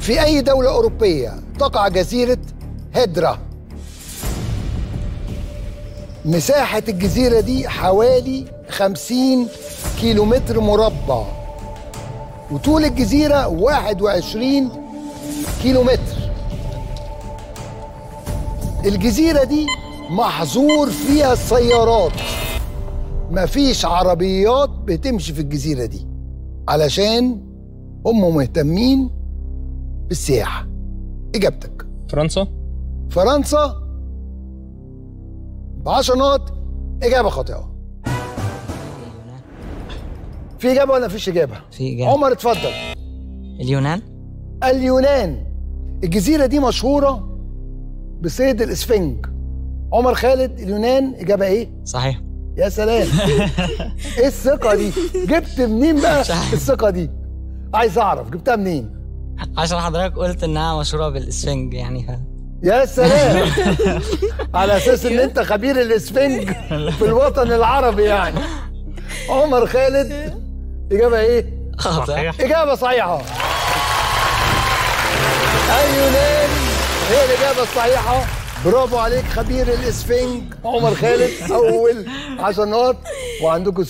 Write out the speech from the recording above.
في أي دولة أوروبية تقع جزيرة هيدرا مساحة الجزيرة دي حوالي 50 كيلومتر مربع وطول الجزيرة 21 كيلومتر الجزيرة دي محظور فيها السيارات مفيش عربيات بتمشي في الجزيرة دي علشان هم مهتمين بالسياحة إجابتك فرنسا فرنسا بعشر نقط إجابة خاطئة في إجابة ولا مفيش إجابة؟ في إجابة عمر اتفضل اليونان اليونان الجزيرة دي مشهورة بصيد الإسفنج عمر خالد اليونان إجابة إيه؟ صحيح يا سلام إيه الثقة دي؟ جبت منين بقى مش عارف. الثقة دي؟ عايز أعرف جبتها منين؟ عشان حضرتك قلت انها مشهوره بالاسفنج يعني ف... يا سلام على اساس ان انت خبير الاسفنج في الوطن العربي يعني عمر خالد اجابه ايه خاطئ اجابه صحيحه اليونان هي الاجابه الصحيحه برافو عليك خبير الاسفنج عمر خالد اول 10 نقط وعندكم